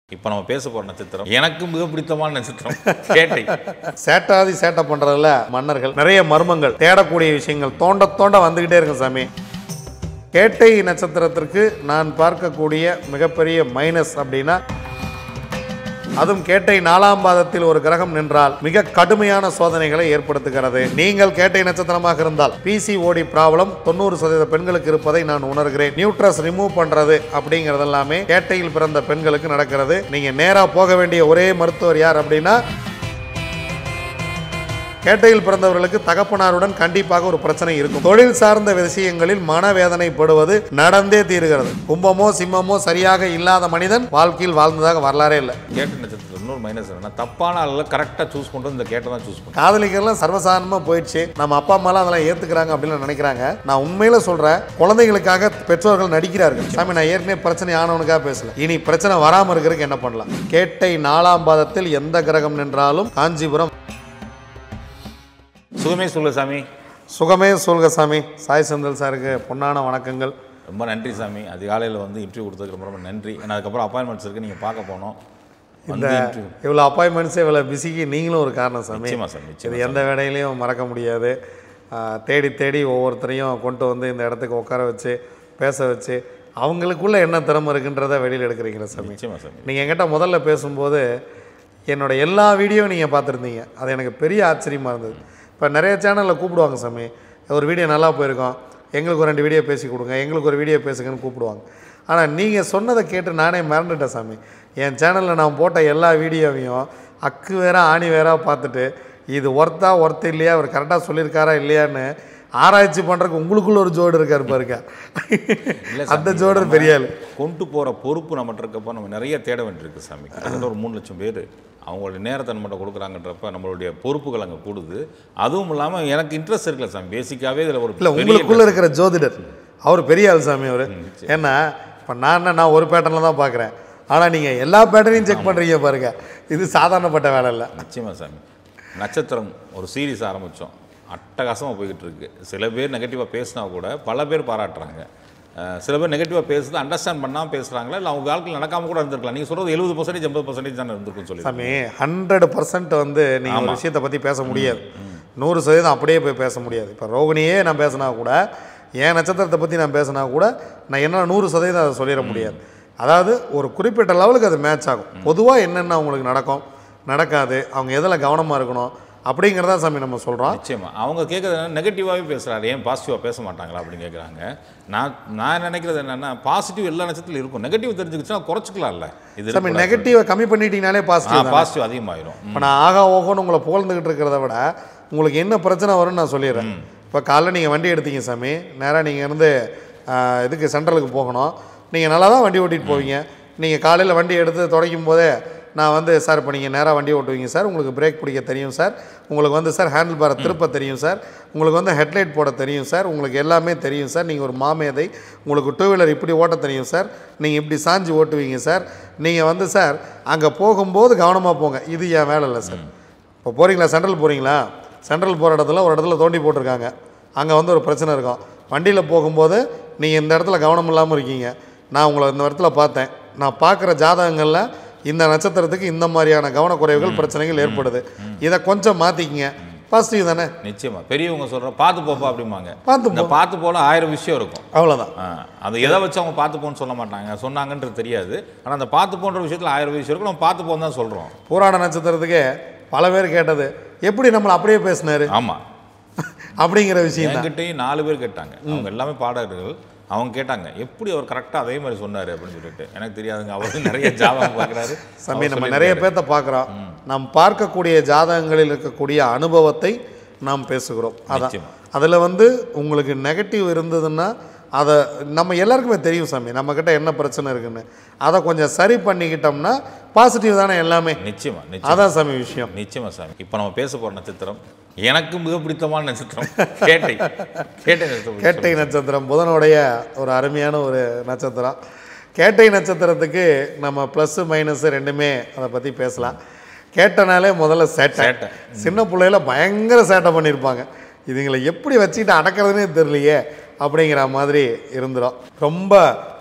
இப்போ நம்ம பேச போற நட்சத்திரம் எனக்கு மிக பிடித்தமான நட்சத்திரம் கேட்டை சேட்டாதி சேட்டை பண்றதுல மன்னர்கள் நிறைய மர்மங்கள் தேடக்கூடிய விஷயங்கள் தோண்ட தோண்ட வந்துகிட்டே இருக்கும் சாமி கேட்டை நட்சத்திரத்திற்கு நான் பார்க்கக்கூடிய மிகப்பெரிய மைனஸ் அப்படின்னா அதுவும் கேட்டை நாலாம் பாதத்தில் ஒரு கிரகம் நின்றால் மிக கடுமையான சோதனைகளை ஏற்படுத்துகிறது நீங்கள் கேட்டை நட்சத்திரமாக இருந்தால் பிசிஓடி ப்ராப்ளம் தொண்ணூறு சதவீத பெண்களுக்கு இருப்பதை நான் உணர்கிறேன் நியூட்ரஸ் ரிமூவ் பண்றது அப்படிங்கிறது எல்லாமே கேட்டையில் பிறந்த பெண்களுக்கு நடக்கிறது நீங்க நேரா போக வேண்டிய ஒரே மருத்துவர் யார் அப்படின்னா கேட்டையில் பிறந்தவர்களுக்கு தகப்பனாருடன் கண்டிப்பாக ஒரு பிரச்சனை இருக்கும் தொழில் சார்ந்த விஷயங்களில் மனவேதனைப்படுவது நடந்தே தீருகிறது கும்பமோ சிம்மமோ சரியாக இல்லாத மனிதன் வாழ்க்கையில் வாழ்ந்ததாக வரலாறே இல்லை கேட்ட நட்சத்திரம் இன்னொரு மைனஸ் என்னன்னா தப்பான ஆளில் கரெக்டாக சூஸ் பண்ணுறது இந்த கேட்டை தான் சூஸ் பண்ணுறேன் காதலிக்கிறதுலாம் சர்வசாதாரணமாக போயிடுச்சு நம்ம அப்பா அம்மாலாம் அதெல்லாம் ஏற்றுக்கிறாங்க அப்படின்னு நினைக்கிறாங்க நான் உண்மையில சொல்கிறேன் குழந்தைகளுக்காக பெற்றோர்கள் நடிக்கிறார்கள் சாமி நான் ஏற்கனவே பிரச்சனை ஆனவனுக்காக பேசல இனி பிரச்சனை வராமல் இருக்கிறதுக்கு என்ன பண்ணலாம் கேட்டை நாலாம் பாதத்தில் எந்த கிரகம் நின்றாலும் காஞ்சிபுரம் சுகமே சொல்லு சாமி சுகமே சொல்க சாமி சாய் செந்தில் சாருக்கு பொன்னான வணக்கங்கள் ரொம்ப நன்றி சாமி அதிகாலையில் வந்து இன்டர்வியூ கொடுத்ததுக்கு ரொம்ப ரொம்ப நன்றி ஏன்னா அதுக்கப்புறம் அப்பாயின்மெண்ட்ஸ் இருக்குது நீங்கள் பார்க்க போனோம் இந்த வந்து இன்டர்வியூ இவ்வளோ அப்பாயின்மெண்ட்ஸு இவ்வளோ பிஸிக்கு நீங்களும் ஒரு காரணம் சாமி நிச்சயமா சாமி நிச்சயமா இது எந்த வேலையிலையும் மறக்க முடியாது ஆஹ் தேடி தேடி ஒவ்வொருத்தரையும் கொண்டு வந்து இந்த இடத்துக்கு உட்கார வச்சு பேச வச்சு அவங்களுக்குள்ள என்ன திறமை இருக்குன்றதை வெளியில் எடுக்கிறீங்களா சாமி நிச்சயமா சாமி நீங்கள் என்கிட்ட முதல்ல பேசும்போது என்னோட எல்லா வீடியோவும் நீங்கள் பார்த்துருந்தீங்க அது எனக்கு பெரிய ஆச்சரியமாக இருந்தது இப்போ நிறைய சேனலில் கூப்பிடுவாங்க சாமி ஒரு வீடியோ நல்லா போயிருக்கோம் எங்களுக்கு ஒரு ரெண்டு வீடியோ பேசி கொடுங்க எங்களுக்கு ஒரு வீடியோ பேசுங்கன்னு கூப்பிடுவாங்க ஆனால் நீங்கள் சொன்னதை கேட்டு நானே மறந்துட்டேன் சாமி என் சேனலில் நான் போட்ட எல்லா வீடியோவையும் அக்கு வேற ஆணி வேற பார்த்துட்டு இது ஒர்த்தா ஒர்த்து இல்லையா அவர் கரெக்டாக சொல்லியிருக்காரா இல்லையான்னு ஆராய்ச்சி பண்ணுறதுக்கு உங்களுக்குள்ள ஒரு ஜோடு இருக்காரு பாருங்க இல்லை அந்த ஜோடு பெரிய ஆள் கொண்டு போகிற பொறுப்பு நம்மகிட்ட இருக்கப்போ நம்ம நிறைய தேட வேண்டியிருக்கு சாமி கிட்டத்தட்ட ஒரு மூணு லட்சம் பேர் அவங்களுடைய நேரத்தை நம்மகிட்ட கொடுக்குறாங்கன்றப்ப நம்மளுடைய பொறுப்புகள் அங்கே கூடுது அதுவும் இல்லாமல் எனக்கு இன்ட்ரெஸ்ட் இருக்குல்ல சாமி பேசிக்காகவே இதில் ஒரு இல்லை பெரிய உங்களுக்குள்ள இருக்கிற ஜோதிடர் அவர் பெரிய ஆள் சாமி அவர் ஏன்னா இப்போ நான் என்ன நான் ஒரு பேட்டர்னில் தான் பார்க்குறேன் ஆனால் நீங்கள் எல்லா பேட்டர்னையும் செக் பண்ணுறீங்க பாருங்க இது சாதாரணப்பட்ட வேலை இல்லை நிச்சயமா சாமி நட்சத்திரம் ஒரு சீரிஸ் ஆரம்பித்தோம் அட்டகாசமாக போய்கிட்டு இருக்கு சில பேர் நெகட்டிவாக பேசினா கூட பல பேர் பாராட்டுறாங்க அஹ் சில பேர் நெகட்டிவாக பேசுறது அண்டர்ஸ்டாண்ட் பண்ணாமல் பேசுகிறாங்களா இல்லை அவங்க வாழ்க்கையில் நடக்காமல் கூட இருந்திருக்கலாம் நீங்கள் சொல்கிறது எழுபது பர்சன்டேஜ் எண்பது பர்சன்டேஜ் தானே இருந்திருக்குன்னு சொல்லி சாமி ஹண்ட்ரட் பர்சன்ட் வந்து நீங்கள் ஒரு விஷயத்தை பற்றி பேச முடியாது நூறு சதவீதம் அப்படியே போய் பேச முடியாது இப்போ ரோகிணியே நான் பேசினா கூட என் நட்சத்திரத்தை பற்றி நான் பேசினா கூட நான் என்ன நூறு சதவீதம் அதை சொல்லிட முடியாது அதாவது ஒரு குறிப்பிட்ட லெவலுக்கு அது மேட்ச் ஆகும் பொதுவாக என்னென்ன அவங்களுக்கு நடக்கும் நடக்காது அவங்க எதில் கவனமாக இருக்கணும் அப்படிங்கிறதா சாமி நம்ம சொல்கிறோம் நிச்சயமா அவங்க கேட்குறது நெகட்டிவாகவே பேசுகிறாரு ஏன் பாசிட்டிவாக பேச மாட்டாங்களா அப்படின்னு கேட்குறாங்க நான் நான் நினைக்கிறது என்னென்னா பாசிட்டிவ் எல்லா நட்சத்திரம் இருக்கும் நெகட்டிவ் தெரிஞ்சுக்கிச்சுன்னா குறைச்சிக்கலாம்ல இது சாமி நெகட்டிவை கம்மி பண்ணிட்டீங்கனாலே பாசிட்டிவ் பாசிட்டிவ் அதிகமாயிரும் இப்போ நான் ஆகா ஓகோன்னு உங்களை புகழ்ந்துக்கிட்டு இருக்கிறத விட உங்களுக்கு என்ன பிரச்சனை வரும்னு நான் சொல்லிடுறேன் இப்போ காலைல நீங்கள் வண்டி எடுத்தீங்க சாமி நேராக நீங்கள் இருந்து ஆஹ், இதுக்கு சென்ட்ரலுக்கு போகணும் நீங்கள் நல்லா தான் வண்டி ஓட்டிகிட்டு போவீங்க நீங்கள் காலையில் வண்டி எடுத்து துடைக்கும் போதே நான் வந்து சார் இப்போ நீங்கள் நேராக வண்டி ஓட்டுவீங்க சார் உங்களுக்கு பிரேக் பிடிக்க தெரியும் சார் உங்களுக்கு வந்து சார் ஹேண்டில் பாரை திருப்ப தெரியும் சார் உங்களுக்கு வந்து ஹெட்லைட் போட தெரியும் சார் உங்களுக்கு எல்லாமே தெரியும் சார் நீங்கள் ஒரு மாமேதை உங்களுக்கு டூ வீலர் இப்படி ஓட்ட தெரியும் சார் நீங்கள் இப்படி சாஞ்சு ஓட்டுவீங்க சார் நீங்கள் வந்து சார் அங்கே போகும்போது கவனமாக போங்க இது என் வேலை இல்லை சார் இப்போ போகிறீங்களா சென்ட்ரல் போகிறீங்களா சென்ட்ரல் போகிற இடத்துல ஒரு இடத்துல தோண்டி போட்டிருக்காங்க அங்கே வந்து ஒரு பிரச்சனை இருக்கும் வண்டியில் போகும்போது நீங்கள் இந்த இடத்துல கவனம் இல்லாமல் இருக்கீங்க நான் உங்களை இந்த இடத்துல பார்த்தேன் நான் பார்க்குற ஜாதகங்களில் இந்த நட்சத்திரத்துக்கு இந்த மாதிரியான கவனக்குறைவுகள் பிரச்சனைகள் ஏற்படுது இதை கொஞ்சம் மாற்றிக்கிங்க பாசிட்டிவ் தானே நிச்சயமா பெரியவங்க சொல்ற பார்த்து போப்பா அப்படிம்பாங்க பார்த்து இந்த பார்த்து போல ஆயிரம் விஷயம் இருக்கும் அவ்வளோதான் ஆ, அது எதை வச்சு அவங்க பார்த்து போன்னு சொல்ல மாட்டாங்க சொன்னாங்கன்றது தெரியாது ஆனால் அந்த பார்த்து போன்ற விஷயத்தில் ஆயிரம் விஷயம் இருக்கும் நம்ம பார்த்து போன்னு தான் சொல்கிறோம் பூராட நட்சத்திரத்துக்கு பல பேர் கேட்டது எப்படி நம்மளை அப்படியே பேசினாரு ஆமாம் அப்படிங்கிற விஷயம் தான் என்கிட்டயும் நாலு பேர் கேட்டாங்க அவங்க எல்லாமே பாடகர்கள் அவங்க கேட்டாங்க எப்படி அவர் கரெக்டாக அதே மாதிரி சொன்னார் அப்படின்னு சொல்லிட்டு எனக்கு தெரியாதுங்க அவர் நிறைய ஜாதகம் பார்க்குறாரு சாமி நம்ம நிறைய பேர்த்த பார்க்குறோம் நாம் பார்க்கக்கூடிய ஜாதகங்களில் இருக்கக்கூடிய அனுபவத்தை நாம் பேசுகிறோம் அதான் நிச்சயமா. அதில் வந்து உங்களுக்கு நெகட்டிவ் இருந்ததுன்னா அதை நம்ம எல்லாருக்குமே தெரியும் சாமி நம்மக்கிட்ட என்ன பிரச்சனை இருக்குன்னு அதை கொஞ்சம் சரி பண்ணிக்கிட்டோம்னா பாசிட்டிவ் தானே எல்லாமே நிச்சயமா நிச்சயம் அதான் சாமி விஷயம் நிச்சயமா சாமி இப்போ நம்ம பேச போகிற நட்சத்திரம் எனக்கு மிக பிடித்தமான நட்சத்திரம் கேட்டை கேட்டை நட்சத்திரம் கேட்டை நட்சத்திரம் புதனுடைய ஒரு அருமையான ஒரு நட்சத்திரம் கேட்டை நட்சத்திரத்துக்கு நம்ம ப்ளஸ்ஸு மைனஸு ரெண்டுமே அதை பற்றி பேசலாம் கேட்டனாலே முதல்ல சேட்டை சேட்டை. சின்ன பிள்ளையில பயங்கர சேட்டை பண்ணியிருப்பாங்க இதுங்களை எப்படி வச்சுக்கிட்டு அடக்கிறதுனே தெரியலையே அப்படிங்கிற மாதிரி இருந்துடும் ரொம்ப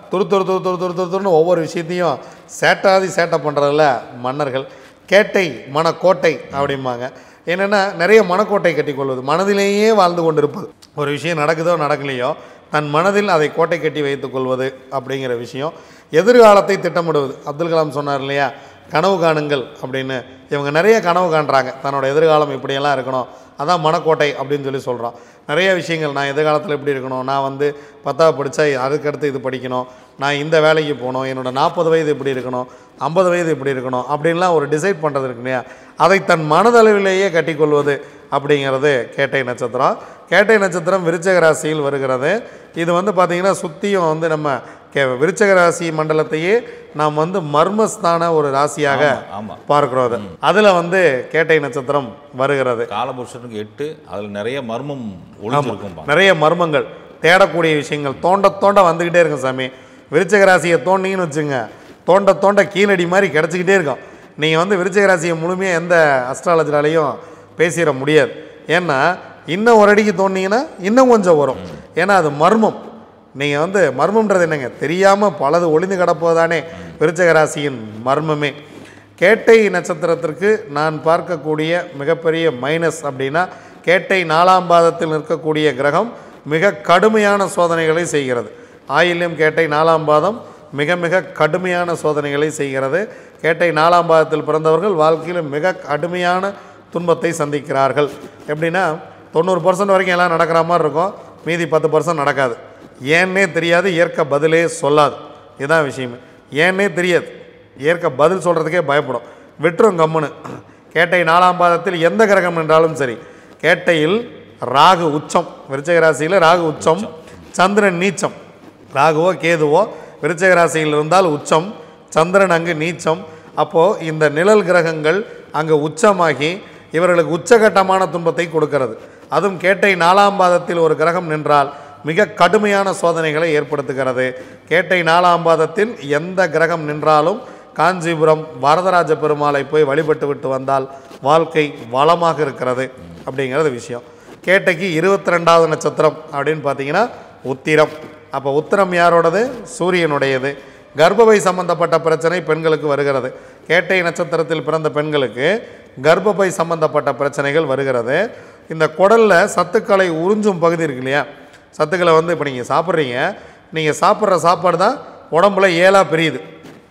துரு துரு துரு துரு துரு துரு துருன்னு ஒவ்வொரு விஷயத்தையும் சேட்டாதி சேட்டை பண்ணுறதுல மன்னர்கள் கேட்டை மனக்கோட்டை அப்படிம்பாங்க என்னென்னா நிறைய மனக்கோட்டை கட்டிக்கொள்வது மனதிலேயே வாழ்ந்து கொண்டிருப்பது ஒரு விஷயம் நடக்குதோ நடக்கலையோ தன் மனதில் அதை கோட்டை கட்டி வைத்துக் கொள்வது அப்படிங்கிற விஷயம் எதிர்காலத்தை திட்டமிடுவது அப்துல் கலாம் சொன்னார் இல்லையா கனவு காணுங்கள் அப்படின்னு இவங்க நிறைய கனவு காண்றாங்க தன்னோட எதிர்காலம் இப்படியெல்லாம் இருக்கணும் அதான் மனக்கோட்டை அப்படின்னு சொல்லி சொல்கிறோம் நிறைய விஷயங்கள் நான் எதிர்காலத்தில் எப்படி இருக்கணும் நான் வந்து பத்தாவது படித்தா அதுக்கடுத்து இது படிக்கணும் நான் இந்த வேலைக்கு போகணும் என்னோட நாற்பது வயது இப்படி இருக்கணும் ஐம்பது வயது இப்படி இருக்கணும் அப்படின்லாம் ஒரு டிசைட் பண்ணுறது இருக்கு இல்லையா அதை தன் மனதளவிலேயே கட்டிக்கொள்வது அப்படிங்கிறது கேட்டை நட்சத்திரம் கேட்டை நட்சத்திரம் விருச்சக ராசியில் வருகிறது இது வந்து பார்த்திங்கன்னா சுற்றியும் வந்து நம்ம கே விருச்சக ராசி மண்டலத்தையே நாம் வந்து மர்மஸ்தான ஒரு ராசியாக ஆமாம் பார்க்கிறோம் அது அதில் வந்து கேட்டை நட்சத்திரம் வருகிறது காலபுருஷனுக்கு எட்டு அதில் நிறைய மர்மம் ஒளிஞ்சிருக்கும் நிறைய மர்மங்கள் தேடக்கூடிய விஷயங்கள் தோண்ட தோண்ட வந்துக்கிட்டே இருக்கும் சாமி விருச்சக ராசியை தோண்டிங்கன்னு வச்சுங்க தோண்ட தோண்ட கீழடி மாதிரி கிடச்சிக்கிட்டே இருக்கும் நீங்கள் வந்து விருச்சக ராசியை முழுமையாக எந்த அஸ்ட்ராலஜினாலையும் பேசிட முடியாது ஏன்னா இன்னும் ஒரு அடிக்கு தோண்டிங்கன்னா இன்னும் கொஞ்சம் வரும் ஏன்னா அது மர்மம் நீங்கள் வந்து மர்மம்ன்றது என்னங்க தெரியாமல் பலது ஒளிந்து கிடப்பதுதானே விருச்சக ராசியின் மர்மமே கேட்டை நட்சத்திரத்திற்கு நான் பார்க்கக்கூடிய மிகப்பெரிய மைனஸ் அப்படின்னா கேட்டை நாலாம் பாதத்தில் நிற்கக்கூடிய கிரகம் மிக கடுமையான சோதனைகளை செய்கிறது ஆயில்யம் கேட்டை நாலாம் பாதம் மிக மிக கடுமையான சோதனைகளை செய்கிறது கேட்டை நாலாம் பாதத்தில் பிறந்தவர்கள் வாழ்க்கையில் மிக கடுமையான துன்பத்தை சந்திக்கிறார்கள் எப்படின்னா தொண்ணூறு பர்சன்ட் வரைக்கும் எல்லாம் நடக்கிற மாதிரி இருக்கும் மீதி பத்து பர்சன்ட் நடக்காது ஏன்னே தெரியாது இயற்கை பதிலே சொல்லாது இதுதான் விஷயமே ஏன்னே தெரியாது இயற்கை பதில் சொல்கிறதுக்கே பயப்படும் விட்டுரும் கம்முன்னு கேட்டை நாலாம் பாதத்தில் எந்த கிரகம் என்றாலும் சரி கேட்டையில் ராகு உச்சம் விருச்சக ராசியில் ராகு உச்சம் சந்திரன் நீச்சம் ராகுவோ கேதுவோ விருச்சக ராசியில் இருந்தால் உச்சம் சந்திரன் அங்கு நீச்சம் அப்போது இந்த நிழல் கிரகங்கள் அங்கு உச்சமாகி இவர்களுக்கு உச்சகட்டமான துன்பத்தை கொடுக்கிறது அதுவும் கேட்டை நாலாம் பாதத்தில் ஒரு கிரகம் நின்றால் மிக கடுமையான சோதனைகளை ஏற்படுத்துகிறது கேட்டை நாலாம் பாதத்தில் எந்த கிரகம் நின்றாலும் காஞ்சிபுரம் வரதராஜ பெருமாளை போய் வழிபட்டு விட்டு வந்தால் வாழ்க்கை வளமாக இருக்கிறது அப்படிங்கிறது விஷயம் கேட்டைக்கு இருபத்தி ரெண்டாவது நட்சத்திரம் அப்படின்னு பார்த்தீங்கன்னா உத்திரம் அப்போ உத்திரம் யாரோடது சூரியனுடையது கர்ப்பப்பை சம்பந்தப்பட்ட பிரச்சனை பெண்களுக்கு வருகிறது கேட்டை நட்சத்திரத்தில் பிறந்த பெண்களுக்கு கர்ப்பப்பை சம்பந்தப்பட்ட பிரச்சனைகள் வருகிறது இந்த குடலில் சத்துக்களை உறிஞ்சும் பகுதி இருக்கு இல்லையா சத்துக்களை வந்து இப்போ நீங்கள் சாப்பிட்றீங்க நீங்கள் சாப்பிட்ற சாப்பாடு தான் உடம்புல ஏழாக பிரியுது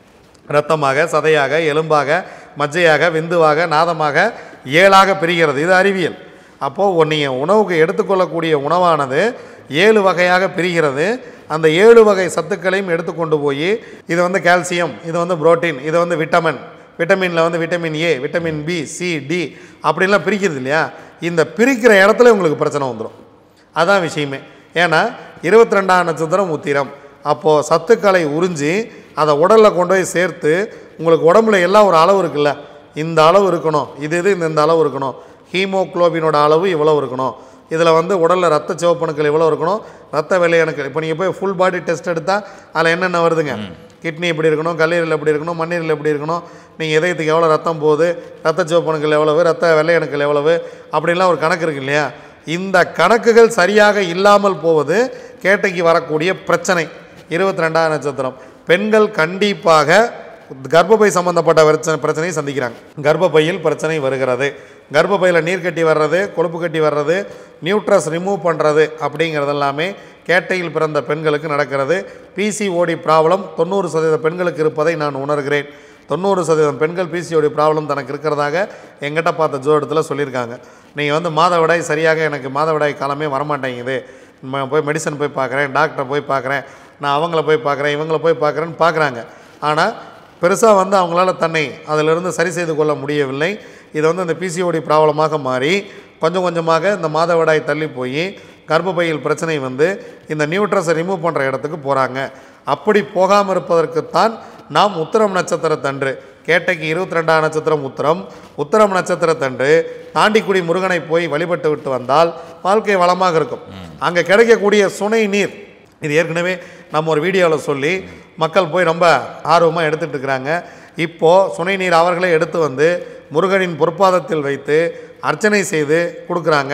இரத்தமாக சதையாக எலும்பாக மஜ்ஜையாக விந்துவாக நாதமாக ஏழாக பிரிகிறது இது அறிவியல் அப்போது நீங்கள் உணவுக்கு எடுத்துக்கொள்ளக்கூடிய உணவானது ஏழு வகையாக பிரிகிறது அந்த ஏழு வகை சத்துக்களையும் எடுத்துக்கொண்டு போய் இது வந்து கால்சியம் இது வந்து புரோட்டீன் இது வந்து விட்டமின் விட்டமினில் வந்து vitamin A vitamin B C D அப்படின்லாம் பிரிக்கிறது இல்லையா இந்த பிரிக்கிற இடத்துல உங்களுக்கு பிரச்சனை வந்துடும் அதான் விஷயமே ஏன்னா இருபத்தி ரெண்டாம் நட்சத்திரம் உத்திரம் அப்போது சத்துக்களை உறிஞ்சி அதை உடலில் கொண்டு போய் சேர்த்து உங்களுக்கு உடம்புல எல்லாம் ஒரு அளவு இருக்குல்ல இந்த அளவு இருக்கணும் இது இது இந்த இந்த அளவு இருக்கணும் ஹீமோக்ளோபினோட அளவு இவ்வளோ இருக்கணும் இதில் வந்து உடலில் ரத்த சிவப்பணுக்கள் இவ்வளோ இருக்கணும் ரத்த வெள்ளையணுக்கள் இப்போ நீங்கள் போய் ஃபுல் பாடி டெஸ்ட் எடுத்தால் அதில் என்னென்ன வருதுங்க கிட்னி எப்படி இருக்கணும் கல்லீரல் எப்படி இருக்கணும் மண்ணீரல் எப்படி இருக்கணும் நீங்கள் இதயத்துக்கு எவ்வளோ ரத்தம் போகுது ரத்த சிவப்பணுக்கள் எவ்வளவு ரத்த வெள்ளையணுக்கள் எவ்வளவு அப்படின்லாம் ஒரு கணக்கு இருக்கு இல்லையா இந்த கணக்குகள் சரியாக இல்லாமல் போவது கேட்டைக்கு வரக்கூடிய பிரச்சனை இருபத்தி ரெண்டாம் நட்சத்திரம் பெண்கள் கண்டிப்பாக கர்ப்பப்பை சம்பந்தப்பட்ட பிரச்சனை பிரச்சனையை சந்திக்கிறாங்க கர்ப்பப்பையில் பிரச்சனை வருகிறது கர்ப்பப்பையில் நீர் கட்டி வர்றது கொழுப்பு கட்டி வர்றது நியூட்ரஸ் ரிமூவ் பண்ணுறது அப்படிங்கிறது எல்லாமே கேட்டையில் பிறந்த பெண்களுக்கு நடக்கிறது பிசிஓடி ப்ராப்ளம் தொண்ணூறு சதவீத பெண்களுக்கு இருப்பதை நான் உணர்கிறேன் தொண்ணூறு சதவீதம் பெண்கள் பிசிஓடி ப்ராப்ளம் தனக்கு இருக்கிறதாக எங்கிட்ட பார்த்த ஜோடத்தில் சொல்லியிருக்காங்க நீங்கள் வந்து மாதவிடாய் சரியாக எனக்கு மாதவிடாய் காலமே வரமாட்டேங்குது ம- போய் மெடிசன் போய் பார்க்குறேன் டாக்டரை போய் பார்க்குறேன் நான் அவங்கள போய் பார்க்குறேன் இவங்கள போய் பார்க்குறேன்னு பார்க்குறாங்க ஆனால் பெருசாக வந்து அவங்களால தன்னை அதிலிருந்து சரி செய்து கொள்ள முடியவில்லை இது வந்து இந்த பிசிஓடி ப்ராப்ளமாக மாறி கொஞ்சம் கொஞ்சமாக இந்த மாதவிடாய் தள்ளி போய் கர்ப்பப்பையில் பிரச்சனை வந்து இந்த நியூட்ரஸை ரிமூவ் பண்ணுற இடத்துக்கு போகிறாங்க அப்படி போகாமல் இருப்பதற்குத்தான் நாம் உத்திரம் நட்சத்திரத்தன்று கேட்டைக்கு இருபத்தி ரெண்டாம் நட்சத்திரம் உத்திரம் உத்திரம் நட்சத்திரத்தன்று தாண்டிக்குடி முருகனை போய் வழிபட்டு விட்டு வந்தால் வாழ்க்கை வளமாக இருக்கும் அங்கே கிடைக்கக்கூடிய சுனை நீர் இது ஏற்கனவே நம்ம ஒரு வீடியோவில் சொல்லி மக்கள் போய் ரொம்ப ஆர்வமாக எடுத்துகிட்டு இருக்கிறாங்க இப்போது சுனை நீர் அவர்களே எடுத்து வந்து முருகனின் பொற்பாதத்தில் வைத்து அர்ச்சனை செய்து கொடுக்குறாங்க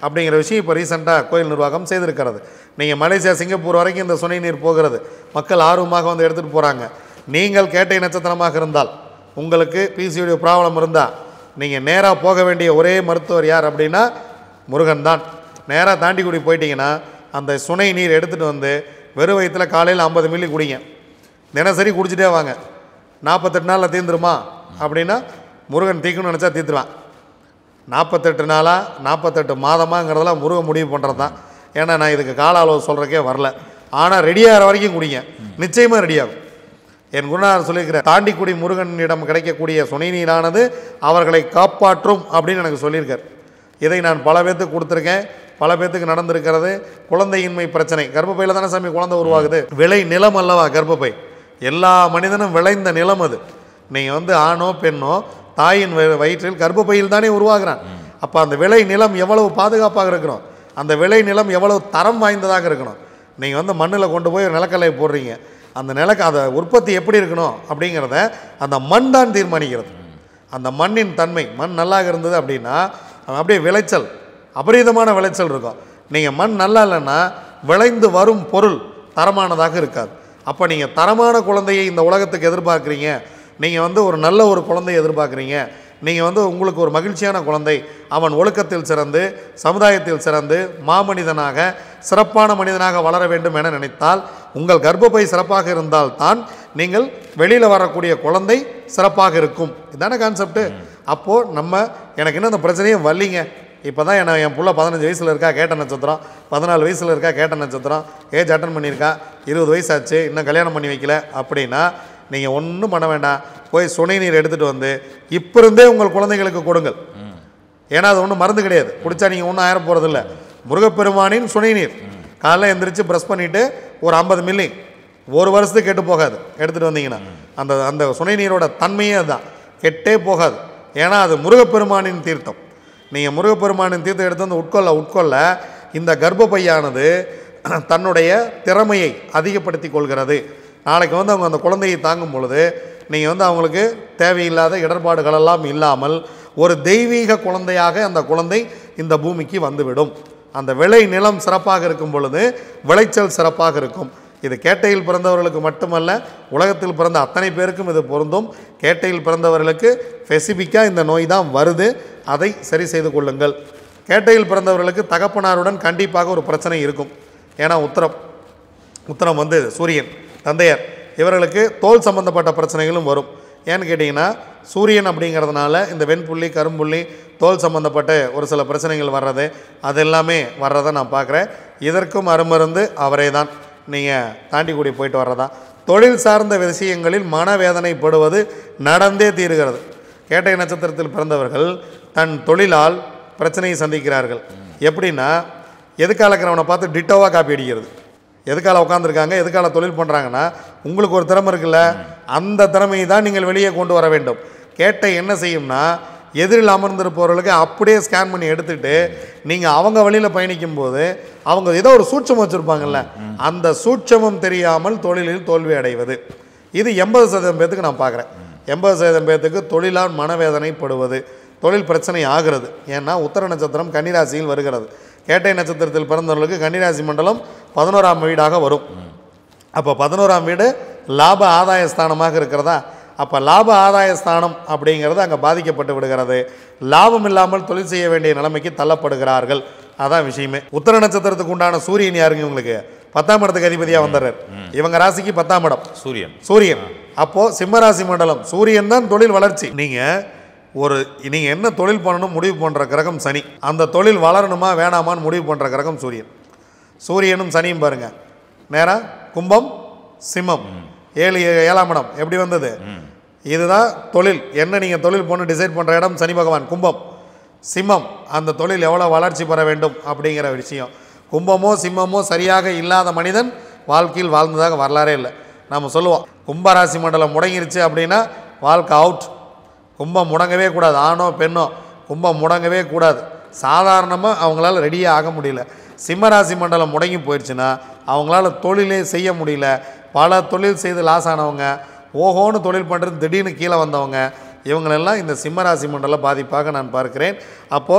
அப்படிங்கிற விஷயம் இப்போ ரீசெண்டாக கோயில் நிர்வாகம் செய்திருக்கிறது நீங்கள் மலேசியா சிங்கப்பூர் வரைக்கும் இந்த சுனை நீர் போகிறது மக்கள் ஆர்வமாக வந்து எடுத்துகிட்டு போகிறாங்க நீங்கள் கேட்டை நட்சத்திரமாக இருந்தால் உங்களுக்கு பிசிஓடி ப்ராப்ளம் இருந்தால் நீங்கள் நேராக போக வேண்டிய ஒரே மருத்துவர் யார் அப்படின்னா முருகன் தான் நேராக தாண்டிக்குடி போயிட்டீங்கன்னா அந்த சுனை நீர் எடுத்துகிட்டு வந்து வெறும் வயிற்றில் காலையில் ஐம்பது மில்லி குடிங்க தினசரி குடிச்சிட்டே வாங்க நாற்பத்தெட்டு நாளில் தீர்ந்துருமா அப்படின்னா முருகன் தீக்கணும்னு நினச்சா தீர்த்துருவான் நாற்பத்தெட்டு நாளாக நாற்பத்தெட்டு மாதமாங்கிறதெல்லாம் முருகன் முடிவு பண்ணுறது தான் ஏன்னா நான் இதுக்கு கால அளவு சொல்கிறக்கே வரல ஆனால் ரெடியாகிற வரைக்கும் குடிங்க நிச்சயமாக ரெடியாகும் என் குருநாதர் சொல்லியிருக்கிறார் தாண்டிக்குடி முருகனிடம் கிடைக்கக்கூடிய சுனை நீரானது அவர்களை காப்பாற்றும் அப்படின்னு எனக்கு சொல்லியிருக்கார் இதை நான் பல பேர்த்துக்கு கொடுத்துருக்கேன் பல பேர்த்துக்கு நடந்திருக்கிறது குழந்தையின்மை பிரச்சனை கர்ப்பப்பையில் தானே சாமி குழந்தை உருவாகுது விளை நிலம் அல்லவா கர்ப்பப்பை எல்லா மனிதனும் விளைந்த நிலம் அது நீங்கள் வந்து ஆணோ பெண்ணோ தாயின் வ- வயிற்றில் கர்ப்பப்பையில் தானே உருவாகிறான் அப்போ அந்த விளை நிலம் எவ்வளவு பாதுகாப்பாக இருக்கணும் அந்த விளை நிலம் எவ்வளவு தரம் வாய்ந்ததாக இருக்கணும் நீங்கள் வந்து மண்ணில் கொண்டு போய் ஒரு நிலக்கல்லையை போடுறீங்க அந்த நிலக்க அந்த உற்பத்தி எப்படி இருக்கணும் அப்படிங்கிறத அந்த மண் தான் தீர்மானிக்கிறது அந்த மண்ணின் தன்மை மண் நல்லா இருந்தது அப்படின்னா அப்படியே விளைச்சல் அபரீதமான விளைச்சல் இருக்கும் நீங்கள் மண் நல்லா இல்லைன்னா விளைந்து வரும் பொருள் தரமானதாக இருக்காது அப்போ நீங்கள் தரமான குழந்தையை இந்த உலகத்துக்கு எதிர்பார்க்குறீங்க நீங்கள் வந்து ஒரு நல்ல ஒரு குழந்தையை எதிர்பார்க்குறீங்க நீங்கள் வந்து உங்களுக்கு ஒரு மகிழ்ச்சியான குழந்தை அவன் ஒழுக்கத்தில் சிறந்து சமுதாயத்தில் சிறந்து மாமனிதனாக சிறப்பான மனிதனாக வளர வேண்டும் என நினைத்தால் உங்கள் கர்ப்பப்பை சிறப்பாக இருந்தால்தான் நீங்கள் வெளியில் வரக்கூடிய குழந்தை சிறப்பாக இருக்கும் இதான கான்செப்ட்டு அப்போது நம்ம எனக்கு இன்னும் அந்த பிரச்சனையே வரலிங்க இப்போ தான் என்ன என் புள்ள பதினஞ்சு வயசில் இருக்கா கேட்ட நட்சத்திரம் பதினாலு வயசில் இருக்கா கேட்ட நட்சத்திரம் ஏஜ் அட்டன் பண்ணியிருக்கா இருபது வயசு ஆச்சு இன்னும் கல்யாணம் பண்ணி வைக்கல அப்படின்னா நீங்கள் ஒன்றும் பண்ண வேண்டாம் போய் சுனை நீர் எடுத்துகிட்டு வந்து இப்போ இருந்தே உங்கள் குழந்தைகளுக்கு கொடுங்கள் ஏன்னா அது ஒன்றும் மருந்து கிடையாது குடிச்சா நீங்கள் ஒன்றும் ஆயிரம் போகிறதில்ல முருகப்பெருமானின் சுனை நீர் காலைல எந்திரிச்சு ப்ரெஸ் பண்ணிவிட்டு ஒரு ஐம்பது மில்லி ஒரு வருஷத்துக்கு கெட்டு போகாது எடுத்துகிட்டு வந்தீங்கன்னா அந்த அந்த சுனை நீரோட தன்மையே அதுதான் கெட்டே போகாது ஏன்னா அது முருகப்பெருமானின் தீர்த்தம் நீங்கள் முருகப்பெருமானின் தீர்த்தம் எடுத்து வந்து உட்கொள்ள உட்கொள்ள இந்த கர்ப்பப்பையானது தன்னுடைய திறமையை அதிகப்படுத்தி கொள்கிறது நாளைக்கு வந்து அவங்க அந்த குழந்தையை தாங்கும் பொழுது நீங்கள் வந்து அவங்களுக்கு தேவையில்லாத இடர்பாடுகளெல்லாம் இல்லாமல் ஒரு தெய்வீக குழந்தையாக அந்த குழந்தை இந்த பூமிக்கு வந்துவிடும் அந்த விளை நிலம் சிறப்பாக இருக்கும் பொழுது விளைச்சல் சிறப்பாக இருக்கும் இது கேட்டையில் பிறந்தவர்களுக்கு மட்டுமல்ல உலகத்தில் பிறந்த அத்தனை பேருக்கும் இது பொருந்தும் கேட்டையில் பிறந்தவர்களுக்கு ஸ்பெசிஃபிக்காக இந்த நோய் தான் வருது அதை சரி செய்து கொள்ளுங்கள் கேட்டையில் பிறந்தவர்களுக்கு தகப்பனாருடன் கண்டிப்பாக ஒரு பிரச்சனை இருக்கும் ஏன்னா உத்தரம் உத்தரம் வந்து சூரியன் தந்தையர் இவர்களுக்கு தோல் சம்பந்தப்பட்ட பிரச்சனைகளும் வரும் ஏன்னு கேட்டிங்கன்னா சூரியன் அப்படிங்கிறதுனால இந்த வெண்புள்ளி கரும்புள்ளி தோல் சம்பந்தப்பட்ட ஒரு சில பிரச்சனைகள் வர்றது அது எல்லாமே வர்றதை நான் பார்க்குறேன் இதற்கும் அருமருந்து அவரே தான் நீங்கள் தாண்டிக்குடி போயிட்டு வர்றதா தொழில் சார்ந்த விஷயங்களில் மனவேதனைப்படுவது நடந்தே தீருகிறது கேட்டை நட்சத்திரத்தில் பிறந்தவர்கள் தன் தொழிலால் பிரச்சனையை சந்திக்கிறார்கள் எப்படின்னா எதுக்கால இருக்கிறவனை பார்த்து டிட்டோவாக காப்பி அடிக்கிறது எதுக்கால உட்காந்துருக்காங்க எதுக்கால தொழில் பண்ணுறாங்கன்னா உங்களுக்கு ஒரு திறமை இருக்குல்ல அந்த திறமையை தான் நீங்கள் வெளியே கொண்டு வர வேண்டும் கேட்டை என்ன செய்யும்னா எதிரில் அமர்ந்திருப்பவர்களுக்கு அப்படியே ஸ்கேன் பண்ணி எடுத்துட்டு நீங்கள் அவங்க வழியில் பயணிக்கும் போது அவங்க ஏதோ ஒரு சூட்சமம் வச்சுருப்பாங்கல்ல அந்த சூட்சமம் தெரியாமல் தொழிலில் தோல்வி அடைவது இது எண்பது சதவீதம் பேத்துக்கு நான் பார்க்குறேன் எண்பது சதவீதம் பேத்துக்கு தொழிலால் மனவேதனைப்படுவது தொழில் பிரச்சனை ஆகிறது ஏன்னா உத்தர நட்சத்திரம் கன்னிராசியில் வருகிறது கேட்டை நட்சத்திரத்தில் பிறந்தவர்களுக்கு கன்னிராசி மண்டலம் பதினோராம் வீடாக வரும் அப்போ பதினோராம் வீடு லாப ஆதாய ஸ்தானமாக இருக்கிறதா அப்போ லாப ஆதாய ஸ்தானம் அப்படிங்கிறது அங்கே பாதிக்கப்பட்டு விடுகிறது லாபம் இல்லாமல் தொழில் செய்ய வேண்டிய நிலைமைக்கு தள்ளப்படுகிறார்கள் அதான் விஷயமே உத்தர நட்சத்திரத்துக்கு உண்டான சூரியன் யாருங்க உங்களுக்கு பத்தாம் இடத்துக்கு அதிபதியாக வந்துடுறார் இவங்க ராசிக்கு பத்தாம் இடம் சூரியன் சூரியன் அப்போ சிம்மராசி மண்டலம் சூரியன் தான் தொழில் வளர்ச்சி நீங்க ஒரு நீங்க என்ன தொழில் பண்ணணும் முடிவு பண்ற கிரகம் சனி அந்த தொழில் வளரணுமா வேணாமான்னு முடிவு பண்ற கிரகம் சூரியன் சூரியனும் சனியும் பாருங்க நேரா கும்பம் சிம்மம் ஏழு ஏழாம் இடம் எப்படி வந்தது இதுதான் தொழில் என்ன நீங்கள் தொழில் பண்ணு டிசைட் பண்ணுற இடம் சனி பகவான் கும்பம் சிம்மம் அந்த தொழில் எவ்வளோ வளர்ச்சி பெற வேண்டும் அப்படிங்கிற விஷயம் கும்பமோ சிம்மமோ சரியாக இல்லாத மனிதன் வாழ்க்கையில் வாழ்ந்ததாக வரலாறே இல்லை நம்ம சொல்லுவோம் கும்பராசி மண்டலம் முடங்கிருச்சு அப்படின்னா வாழ்க்கை அவுட் கும்பம் முடங்கவே கூடாது ஆணோ பெண்ணோ கும்பம் முடங்கவே கூடாது சாதாரணமாக அவங்களால ரெடியே ஆக முடியல சிம்மராசி மண்டலம் முடங்கி போயிடுச்சுன்னா அவங்களால தொழிலே செய்ய முடியல பல தொழில் செய்து லாஸ் ஆனவங்க ஓஹோன்னு தொழில் பண்ணுறது திடீர்னு கீழே வந்தவங்க இவங்களெல்லாம் இந்த சிம்மராசி மண்டல பாதிப்பாக நான் பார்க்கிறேன் அப்போது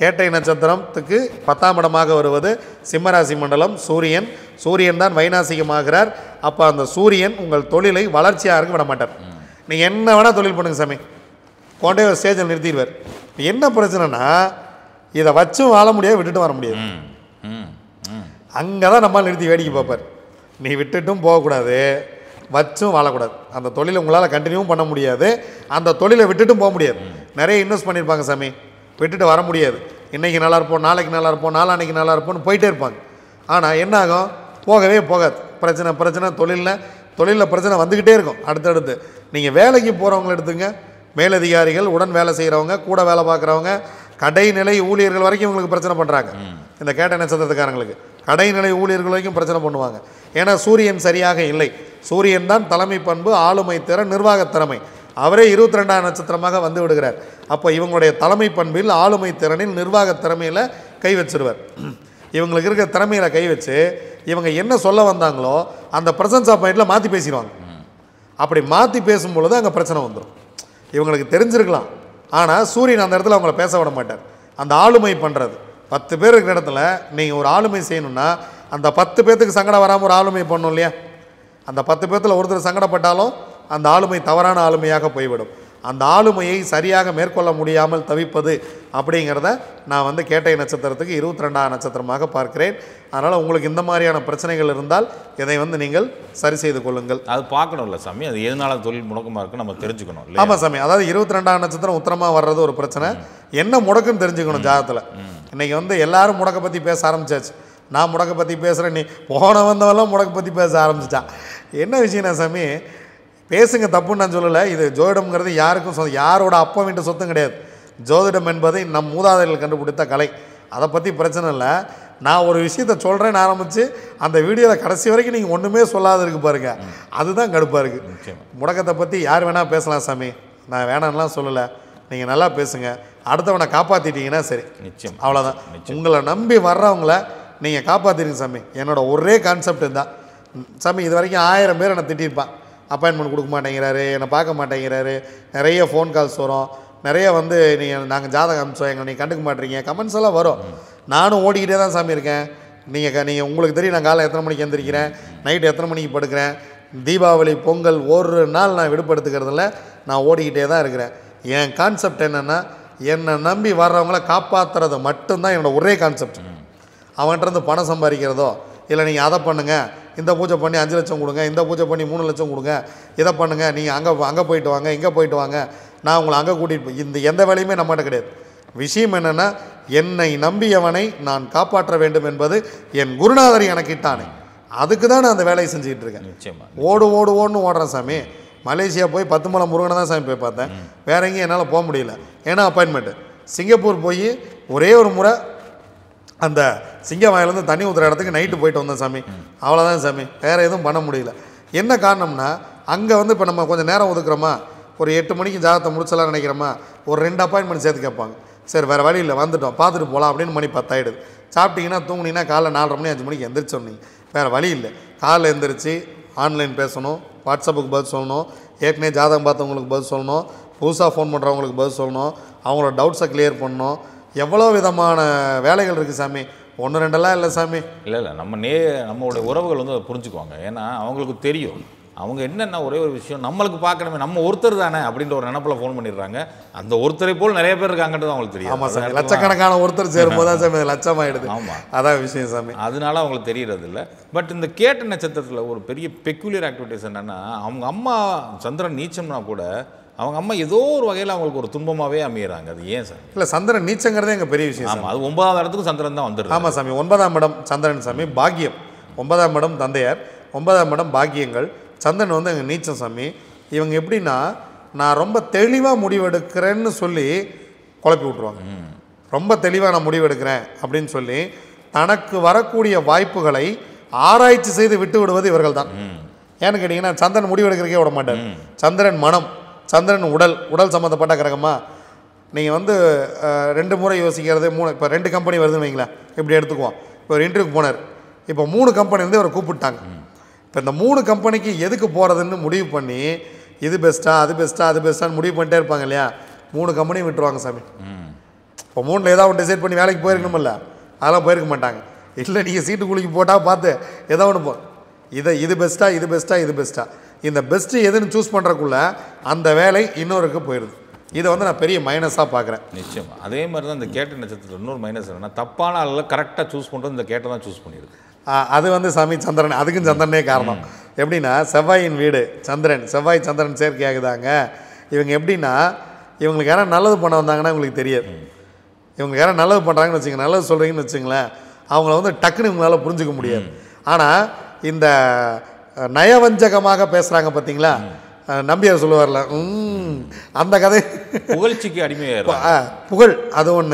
கேட்டை நட்சத்திரத்துக்கு பத்தாம் இடமாக வருவது சிம்மராசி மண்டலம் சூரியன் சூரியன் தான் வைநாசிகமாகிறார் அப்போ அந்த சூரியன் உங்கள் தொழிலை வளர்ச்சியாக இருக்க விட மாட்டார் நீங்கள் என்ன வேணால் தொழில் பண்ணுங்க சாமி கொண்டே ஒரு ஸ்டேஜில் நிறுத்திடுவார் என்ன பிரச்சனைனா இதை வச்சும் வாழ முடியாது விட்டுட்டு வர முடியாது ம் ம் ம் அங்கே தான் நம்மால் நிறுத்தி வேடிக்கை பார்ப்பார் நீ விட்டுட்டும் போகக்கூடாது வச்சும் வாழக்கூடாது அந்த தொழிலை உங்களால் கண்டினியூவும் பண்ண முடியாது அந்த தொழிலை விட்டுட்டும் போக முடியாது நிறைய இன்வெஸ்ட் பண்ணியிருப்பாங்க சாமி விட்டுட்டு வர முடியாது இன்றைக்கி நல்லா இருப்போம் நாளைக்கு நல்லா இருப்போம் நாளான்னைக்கு நல்லா இருப்போம்னு போயிட்டே இருப்பாங்க ஆனால் என்ன ஆகும் போகவே போகாது பிரச்சனை பிரச்சனை தொழிலில் தொழிலில் பிரச்சனை வந்துக்கிட்டே இருக்கும் அடுத்தடுத்து நீங்கள் வேலைக்கு போகிறவங்கள எடுத்துங்க மேலதிகாரிகள் உடன் வேலை செய்கிறவங்க கூட வேலை பார்க்குறவங்க கடைநிலை ஊழியர்கள் வரைக்கும் இவங்களுக்கு பிரச்சனை பண்ணுறாங்க இந்த கேட்ட நட்சத்திரத்துக்காரங்களுக்கு கடைநிலை ஊழியர்கள் வரைக்கும் பிரச்சனை பண்ணுவாங்க ஏன்னா சூரியன் சரியாக இல்லை சூரியன் தான் தலைமை பண்பு ஆளுமை திறன் நிர்வாகத் திறமை அவரே இருபத்தி ரெண்டாம் நட்சத்திரமாக வந்து விடுகிறார் அப்போ இவங்களுடைய தலைமை பண்பில் ஆளுமை திறனில் நிர்வாகத் திறமையில் கை வச்சிருவார் இவங்களுக்கு இருக்க திறமையில கை வச்சு இவங்க என்ன சொல்ல வந்தாங்களோ அந்த ப்ரெசன்ஸ் ஆஃப் மைண்டில் மாற்றி பேசிடுவாங்க அப்படி மாற்றி பேசும் பொழுது அங்கே பிரச்சனை வந்துடும் இவங்களுக்கு தெரிஞ்சிருக்கலாம் ஆனால் சூரியன் அந்த இடத்துல அவங்கள பேச விட மாட்டார் அந்த ஆளுமை பண்ணுறது பத்து பேர் இருக்கிற இடத்துல நீங்கள் ஒரு ஆளுமை செய்யணும்னா அந்த பத்து பேர்த்துக்கு சங்கடம் வராமல் ஒரு ஆளுமை பண்ணணும் இல்லையா அந்த பத்து பேர்த்தில் ஒருத்தர் சங்கடப்பட்டாலும் அந்த ஆளுமை தவறான ஆளுமையாக போய்விடும் அந்த ஆளுமையை சரியாக மேற்கொள்ள முடியாமல் தவிப்பது அப்படிங்கிறத நான் வந்து கேட்டை நட்சத்திரத்துக்கு இருபத்தி ரெண்டாம் நட்சத்திரமாக பார்க்கிறேன் அதனால் உங்களுக்கு இந்த மாதிரியான பிரச்சனைகள் இருந்தால் இதை வந்து நீங்கள் சரி செய்து கொள்ளுங்கள் அது பார்க்கணும்ல சாமி அது எதனால தொழில் முடக்கமாக இருக்குன்னு நம்ம தெரிஞ்சுக்கணும் இல்லையா ஆமாம் சாமி அதாவது இருபத்தி ரெண்டாம் நட்சத்திரம் உத்தரமாக வர்றது ஒரு பிரச்சனை என்ன முடக்குன்னு தெரிஞ்சுக்கணும் ஜாதகத்தில் இன்னைக்கு வந்து எல்லாரும் முடக்க பற்றி பேச ஆரம்பிச்சாச்சு நான் முடக்க பற்றி பேசுகிறேன் நீ போன வந்தவெல்லாம் முடக்க பற்றி பேச ஆரம்பிச்சிட்டான் என்ன விஷயம்னா சாமி பேசுங்க தப்புன்னு நான் சொல்லலை இது ஜோதிடம்ங்கிறது யாருக்கும் சொந்த யாரோட அப்பா வீட்டு சொத்தும் கிடையாது ஜோதிடம் என்பது நம் மூதாதையர்கள் கண்டுபிடித்த கலை அதை பற்றி பிரச்சனை இல்லை நான் ஒரு விஷயத்த சொல்கிறேன்னு ஆரம்பித்து அந்த வீடியோவில் கடைசி வரைக்கும் நீங்கள் ஒன்றுமே சொல்லாத இருக்கு பாருங்க அதுதான் கடுப்பாக இருக்குது நிச்சயமா முடக்கத்தை பற்றி யார் வேணால் பேசலாம் சாமி நான் வேணாம்லாம் சொல்லலை நீங்கள் நல்லா பேசுங்க அடுத்தவனை காப்பாற்றிட்டீங்கன்னா சரி நிச்சயம் அவ்வளோதான் உங்களை நம்பி வர்றவங்கள நீங்கள் காப்பாற்றிருங்க சாமி என்னோட ஒரே கான்செப்ட் தான் சாமி இது வரைக்கும் ஆயிரம் பேர் என்னை திட்டியிருப்பான் அப்பாயின்மெண்ட் கொடுக்க மாட்டேங்கிறாரு என்னை பார்க்க மாட்டேங்கிறாரு நிறைய ஃபோன் கால்ஸ் வரும் நிறைய வந்து நீங்கள் நாங்கள் ஜாதகம் அமிச்சோம் எங்களை நீங்கள் கண்டுக்க மாட்டீங்க கமெண்ட்ஸ் எல்லாம் வரும் நானும் ஓடிக்கிட்டே தான் சாமி இருக்கேன் நீங்கள் நீங்கள் உங்களுக்கு தெரியும் நான் காலை எத்தனை மணிக்கு எந்திரிக்கிறேன் நைட்டு எத்தனை மணிக்கு படுக்கிறேன் தீபாவளி பொங்கல் ஒரு நாள் நான் விடுபடுத்துக்கிறதுல நான் ஓடிக்கிட்டே தான் இருக்கிறேன் என் கான்செப்ட் என்னென்னா என்னை நம்பி வர்றவங்கள காப்பாற்றுறது மட்டும்தான் என்னோட ஒரே கான்செப்ட் அவன்கிட்ட இருந்து பணம் சம்பாதிக்கிறதோ இல்லை நீங்கள் அதை பண்ணுங்கள் இந்த பூஜை பண்ணி அஞ்சு லட்சம் கொடுங்க இந்த பூஜை பண்ணி மூணு லட்சம் கொடுங்க இதை பண்ணுங்கள் நீங்கள் அங்கே அங்கே போயிட்டு வாங்க இங்கே போயிட்டு வாங்க நான் உங்களை அங்கே கூட்டிகிட்டு போய் இந்த எந்த வேலையுமே நம்மகிட்ட கிடையாது விஷயம் என்னென்னா என்னை நம்பியவனை நான் காப்பாற்ற வேண்டும் என்பது என் குருநாதர் எனக்கு இட்டானே அதுக்கு தான் நான் அந்த வேலையை செஞ்சுக்கிட்டு இருக்கேன் நிச்சயமா ஓடு ஓடு ஓடுன்னு ஓடுறேன் சாமி மலேசியா போய் பத்து மலை முருகனை தான் சாமி போய் பார்த்தேன் வேற எங்கேயும் என்னால் போக முடியல ஏன்னா அப்பாயின்மெண்ட்டு சிங்கப்பூர் போய் ஒரே ஒரு முறை அந்த சிங்கவாயிலேருந்து தண்ணி ஊற்றுற இடத்துக்கு நைட்டு போயிட்டு வந்தேன் சாமி அவ்வளோதான் சாமி வேறு எதுவும் பண்ண முடியல என்ன காரணம்னா அங்கே வந்து இப்போ நம்ம கொஞ்சம் நேரம் ஒதுக்குறோமா ஒரு எட்டு மணிக்கு ஜாதகத்தை முடிச்சலாம் நினைக்கிறோமா ஒரு ரெண்டு அப்பாயின்மெண்ட் சேர்த்து கேட்பாங்க சரி வேறு வழி இல்லை வந்துட்டோம் பார்த்துட்டு போகலாம் அப்படின்னு மணி பத்தாயிடுது சாப்பிட்டீங்கன்னா தூங்குனீங்கன்னா காலைல நாலரை மணி அஞ்சு மணிக்கு எந்திரிச்சோன்னீங்க வேறு வழி இல்லை காலைல எந்திரிச்சு ஆன்லைன் பேசணும் வாட்ஸ்அப்புக்கு பதில் சொல்லணும் ஏற்கனவே ஜாதகம் பார்த்தவங்களுக்கு பதில் சொல்லணும் புதுசாக ஃபோன் பண்ணுறவங்களுக்கு பதில் சொல்லணும் அவங்களோட டவுட்ஸை கிளியர் பண்ணணும் எவ்வளோ விதமான வேலைகள் இருக்குது சாமி ஒன்று ரெண்டெல்லாம் இல்லை சாமி இல்லை இல்லை நம்ம நே நம்மளுடைய உறவுகள் வந்து அதை புரிஞ்சுக்குவாங்க ஏன்னா அவங்களுக்கு தெரியும் அவங்க என்னென்ன ஒரே ஒரு விஷயம் நம்மளுக்கு பார்க்கணுமே நம்ம ஒருத்தர் தானே அப்படின்ற ஒரு நினப்பில் ஃபோன் பண்ணிடுறாங்க அந்த ஒருத்தரை போல் நிறைய பேர் இருக்காங்கன்றது அவங்களுக்கு தெரியும் ஆமாம் சாமி லட்சக்கணக்கான ஒருத்தர் சேரும்போது தான் சாமி அது லட்சமாயிடுது ஆமா. அதான் விஷயம் சாமி அதனால அவங்களுக்கு தெரியறது இல்லை பட் இந்த கேட்ட நட்சத்திரத்தில் ஒரு பெரிய பெக்குலியர் ஆக்டிவிட்டிஸ் என்னன்னா அவங்க அம்மா சந்திரன் நீச்சம்னா கூட அவங்க அம்மா ஏதோ ஒரு வகையில் அவங்களுக்கு ஒரு துன்பமாகவே அமையிறாங்க அது ஏன் சார் இல்லை சந்திரன் நீச்சங்கிறதே எங்கள் பெரிய விஷயம் ஆமாம் அது ஒன்பதாவது இடத்துக்கு சந்திரன் தான் வந்துடுது ஆமாம் சாமி ஒன்பதாம் இடம் சந்திரன் சாமி பாக்கியம் ஒன்பதாம் இடம் தந்தையார் ஒன்பதாம் இடம் பாக்கியங்கள் சந்திரன் வந்து எங்கள் நீச்சம் சாமி இவங்க எப்படின்னா நான் ரொம்ப தெளிவாக முடிவெடுக்கிறேன்னு சொல்லி குழப்பி விட்ருவாங்க ரொம்ப தெளிவாக நான் முடிவெடுக்கிறேன் அப்படின்னு சொல்லி தனக்கு வரக்கூடிய வாய்ப்புகளை ஆராய்ச்சி செய்து விட்டு விடுவது இவர்கள் தான் ஏன்னு கேட்டிங்கன்னா சந்திரன் முடிவெடுக்கிறக்கே விட மாட்டார் சந்திரன் மனம் சந்திரன் உடல் உடல் சம்மந்தப்பட்ட கிரகமா நீங்கள் வந்து அஹ், ரெண்டு முறை யோசிக்கிறது மூணு இப்போ ரெண்டு கம்பெனி வருதுன்னு வைங்களேன் இப்படி எடுத்துக்குவோம் இப்போ ஒரு இன்டர்வியூக்கு போனார் இப்போ மூணு கம்பெனி வந்து அவரை கூப்பிட்டாங்க இப்போ இந்த மூணு கம்பெனிக்கு எதுக்கு போகிறதுன்னு முடிவு பண்ணி இது பெஸ்ட்டா அது பெஸ்ட்டா அது பெஸ்ட்டான்னு முடிவு பண்ணிட்டே இருப்பாங்க இல்லையா மூணு கம்பெனியும் விட்டுருவாங்க சாமி இப்போ மூணில் ஏதாவது ஒன்று டிசைட் பண்ணி வேலைக்கு போயிருக்கணுமில்ல அதெல்லாம் போயிருக்க மாட்டாங்க இல்லை நீங்கள் சீட்டு குலுக்கி போட்டால் பார்த்து ஏதோ ஒன்று போ இதை இது பெஸ்ட்டா இது பெஸ்ட்டா இது பெஸ்ட்டா இந்த பெஸ்ட்டு எதுன்னு சூஸ் பண்ணுறக்குள்ள அந்த வேலை இன்னொருக்கு போயிடுது இதை வந்து நான் பெரிய மைனஸாக பார்க்குறேன் நிச்சயமா அதே மாதிரி தான் இந்த கேட்ட நட்சத்திரத்தில் இன்னொரு மைனஸ் என்னன்னா தப்பான ஆளில் கரெக்டாக சூஸ் பண்ணுறது இந்த கேட்டை தான் சூஸ் பண்ணியிருக்கு அது வந்து சாமி சந்திரன் அதுக்கும் சந்திரனே காரணம் எப்படின்னா செவ்வாயின் வீடு சந்திரன் செவ்வாய் சந்திரன் சேர்க்கை ஆகுதாங்க இவங்க எப்படின்னா இவங்களுக்கு யாராவது நல்லது பண்ண வந்தாங்கன்னா இவங்களுக்கு தெரியாது இவங்களுக்கு யாராவது நல்லது பண்ணுறாங்கன்னு வச்சுங்க நல்லது சொல்கிறீங்கன்னு வச்சுங்களேன் அவங்கள வந்து டக்குன்னு இவங்களால புரிஞ்சுக்க முடியாது ஆனால் இந்த அஹ், நயவஞ்சகமாக பேசுகிறாங்க பார்த்தீங்களா அஹ், நம்பியார் சொல்லுவார்ல ம், அந்த கதை புகழ்ச்சிக்கு அடிமையாயிரும் ஆ, புகழ் அது ஒன்று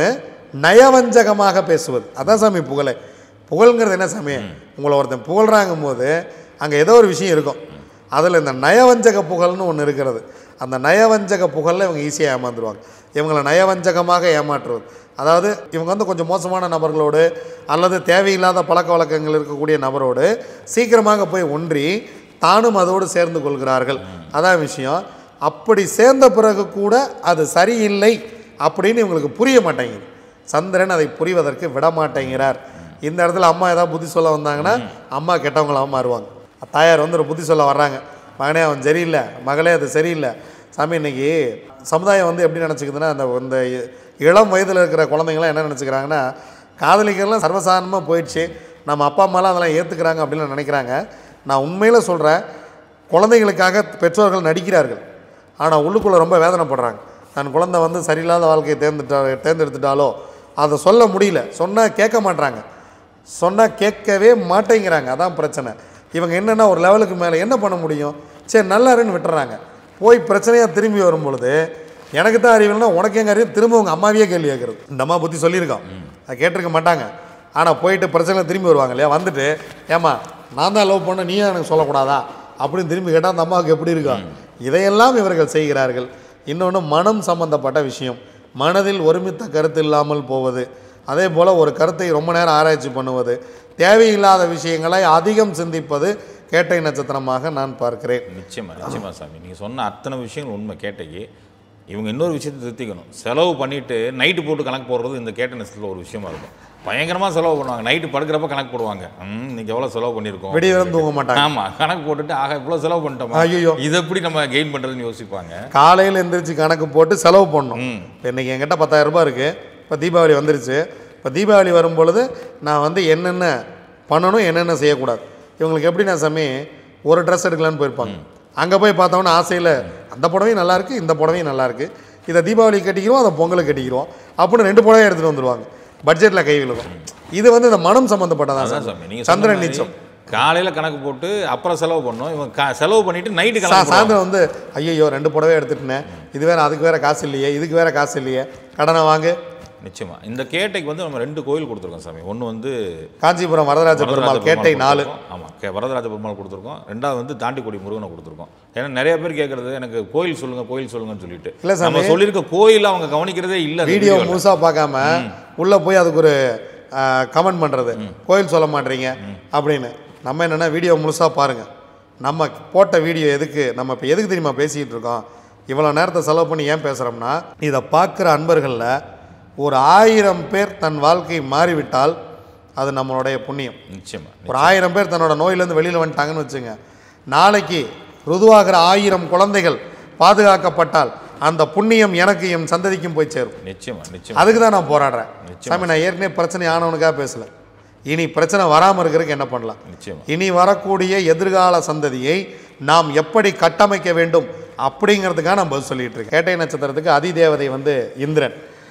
நயவஞ்சகமாக பேசுவது அதான் சாமி புகழே புகழ்ங்கிறது என்ன சாமி உங்களை ஒருத்தன் புகழ்றாங்கும் போது அங்கே ஏதோ ஒரு விஷயம் இருக்கும் அதில் இந்த நயவஞ்சக புகழ்னு ஒன்று இருக்கிறது அந்த நயவஞ்சக புகழில் இவங்க ஈஸியாக ஏமாந்துருவாங்க இவங்களை நயவஞ்சகமாக ஏமாற்றுவது அதாவது இவங்க வந்து கொஞ்சம் மோசமான நபர்களோடு அல்லது தேவையில்லாத பழக்க வழக்கங்கள் இருக்கக்கூடிய நபரோடு சீக்கிரமாக போய் ஒன்றி தானும் அதோடு சேர்ந்து கொள்கிறார்கள் அதான் விஷயம் அப்படி சேர்ந்த பிறகு கூட அது சரியில்லை அப்படின்னு இவங்களுக்கு புரிய மாட்டேங்குது சந்திரன் அதை புரிவதற்கு விட மாட்டேங்கிறார் இந்த இடத்துல அம்மா ஏதாவது புத்தி சொல்ல வந்தாங்கன்னா அம்மா கெட்டவங்களாக மாறுவாங்க தாயார் வந்து ஒரு புத்தி சொல்ல வர்றாங்க மகனே அவன் சரியில்லை மகளே அது சரியில்லை சாமி இன்னைக்கு சமுதாயம் வந்து எப்படி நினச்சிக்குதுன்னா அந்த இந்த இளம் வயதில் இருக்கிற குழந்தைங்களாம் என்ன நினச்சிக்கிறாங்கன்னா காதலிக்கிறதுலாம் சர்வசாதாரணமாக போயிடுச்சு நம்ம அப்பா அம்மாலாம் அதெல்லாம் ஏற்றுக்கிறாங்க அப்படின்னு நினைக்கிறாங்க நான் உண்மையில் சொல்கிறேன் குழந்தைகளுக்காக பெற்றோர்கள் நடிக்கிறார்கள் ஆனால் உள்ளுக்குள்ளே ரொம்ப வேதனைப்படுறாங்க தன் குழந்தை வந்து சரியில்லாத வாழ்க்கையை தேர்ந்துட்டா தேர்ந்தெடுத்துட்டாலோ அதை சொல்ல முடியல சொன்னால் கேட்க மாட்றாங்க சொன்னால் கேட்கவே மாட்டேங்கிறாங்க அதான் பிரச்சனை இவங்க என்னென்னா ஒரு லெவலுக்கு மேலே என்ன பண்ண முடியும் சரி நல்லாருன்னு விட்டுறாங்க போய் பிரச்சனையாக திரும்பி வரும் பொழுது எனக்கு தான் அறிவில்னா உனக்கு எங்க அறிவு திரும்ப உங்கள் அம்மாவையே கேள்வி கேட்குறது இந்த அம்மா புத்தி சொல்லியிருக்கோம் அதை கேட்டிருக்க மாட்டாங்க ஆனால் போயிட்டு பிரச்சனை திரும்பி வருவாங்க இல்லையா வந்துட்டு ஏம்மா நான் தான் லவ் பண்ண நீ எனக்கு சொல்லக்கூடாதா அப்படின்னு திரும்பி கேட்டால் அந்த அம்மாவுக்கு எப்படி இருக்கும் இதையெல்லாம் இவர்கள் செய்கிறார்கள் இன்னொன்று மனம் சம்பந்தப்பட்ட விஷயம் மனதில் ஒருமித்த கருத்து இல்லாமல் போவது அதே போல் ஒரு கருத்தை ரொம்ப நேரம் ஆராய்ச்சி பண்ணுவது தேவையில்லாத விஷயங்களை அதிகம் சிந்திப்பது கேட்டை நட்சத்திரமாக நான் பார்க்கிறேன் நிச்சயமா நிச்சயமா சாமி நீங்கள் சொன்ன அத்தனை விஷயங்கள் உண்மை கேட்டைக்கு இவங்க இன்னொரு விஷயத்தை திருத்திக்கணும் செலவு பண்ணிட்டு நைட்டு போட்டு கணக்கு போடுறது இந்த கேட்ட நட்சத்திரத்தில் ஒரு விஷயமா இருக்கும் பயங்கரமாக செலவு பண்ணுவாங்க நைட்டு படுக்கிறப்ப கணக்கு போடுவாங்க ம் இன்னைக்கு எவ்வளோ செலவு பண்ணியிருக்கோம் விடிய வரை தூங்க மாட்டாங்க ஆமா கணக்கு போட்டுட்டு ஆக இவ்வளோ செலவு பண்ணிட்டோமா ஐயையோ. இதை எப்படி நம்ம கெயின் பண்ணுறதுன்னு யோசிப்பாங்க காலையில் எந்திரிச்சு கணக்கு போட்டு செலவு பண்ணணும் ம் இப்போ இன்றைக்கி என்கிட்ட பத்தாயிரம் ரூபாய் இருக்குது இப்போ தீபாவளி வந்துருச்சு இப்போ தீபாவளி வரும் பொழுது நான் வந்து என்னென்ன பண்ணணும் என்னென்ன செய்யக்கூடாது இவங்களுக்கு எப்படின்னா சாமி ஒரு ட்ரெஸ் எடுக்கலான்னு போயிருப்பாங்க அங்கே போய் பார்த்தோன்னா ஆசையில் அந்த புடவையும் நல்லா இருக்கு இந்த புடவையும் நல்லா இருக்கு இதை தீபாவளி கட்டிக்கிறோம் அதை பொங்கலுக்கு கட்டிக்கிறோம் அப்படின்னு ரெண்டு புடவை எடுத்துகிட்டு வந்துடுவாங்க பட்ஜெட்டில் கை விழுகும் இது வந்து இந்த மனம் சம்மந்தப்பட்டதான் அதான் சார் சாமி நீங்க சந்திரன் சந்திரன் நிச்சயம் காலையில கணக்கு போட்டு அப்புறம் செலவு பண்ணோம் இவன் கா- செலவு பண்ணிட்டு நைட்டு சா கணக்கு போடுவாங்க. சாயந்தரம் வந்து ஐயோ ரெண்டு புடவை எடுத்துட்டேன் இது வேற அதுக்கு வேற காசு இல்லையே இதுக்கு வேற காசு இல்லையே கடனை வாங்கு நிச்சயமா இந்த கேட்டைக்கு வந்து நம்ம ரெண்டு கோயில் கொடுத்துருக்கோம் சாமி ஒன்று வந்து காஞ்சிபுரம் வரதராஜ பெருமாள் கேட்டை நாலு ஆமாம் கே வரதராஜ பெருமாள் கொடுத்துருக்கோம் ரெண்டாவது வந்து தாண்டிக்குடி முருகனை கொடுத்துருக்கோம் ஏன்னா நிறைய பேர் கேட்குறது எனக்கு கோயில் சொல்லுங்க கோயில் சொல்லுங்கன்னு சொல்லிட்டு இல்ல சாமி. நம்ம சொல்லியிருக்க கோயில் அவங்க கவனிக்கிறதே இல்லை அந்த வீடியோ videoல. முழுசா பார்க்காம உள்ள போய் அதுக்கு ஒரு கமெண்ட் பண்றது கோயில் சொல்ல மாட்டீங்க அப்படின்னு நம்ம என்னன்னா வீடியோ முழுசா பாருங்க நம்ம போட்ட வீடியோ எதுக்கு நம்ம இப்போ எதுக்கு தெரியுமா பேசிக்கிட்டு இருக்கோம் இவ்வளோ நேரத்தை செலவு பண்ணி ஏன் பேசுகிறோம்னா இதை பார்க்குற அன்பர்களில் ஒரு ஆயிரம் பேர் தன் வாழ்க்கை மாறிவிட்டால் அது நம்மளுடைய புண்ணியம் நிச்சயமா ஒரு ஆயிரம் பேர் தன்னோட நோயிலேருந்து வெளியில் வந்துட்டாங்கன்னு வச்சுங்க நாளைக்கு ருதுவாகிற ஆயிரம் குழந்தைகள் பாதுகாக்கப்பட்டால் அந்த புண்ணியம் எனக்கு என் சந்ததிக்கும் போய் சேரும் நிச்சயமா நிச்சயமா அதுக்கு தான் நான் போராடுறேன் நிச்சயமா. சாமி நான் ஏற்கனவே பிரச்சனை ஆனவனுக்காக பேசல இனி பிரச்சனை வராமல் இருக்கிறதுக்கு என்ன பண்ணலாம் நிச்சயமா இனி வரக்கூடிய எதிர்கால சந்ததியை நாம் எப்படி கட்டமைக்க வேண்டும் அப்படிங்கிறதுக்காக நான் பதில் சொல்லிட்டு இருக்கேன் கேட்டை நட்சத்திரத்துக்கு அதிதேவதை வந்து இந்திரன்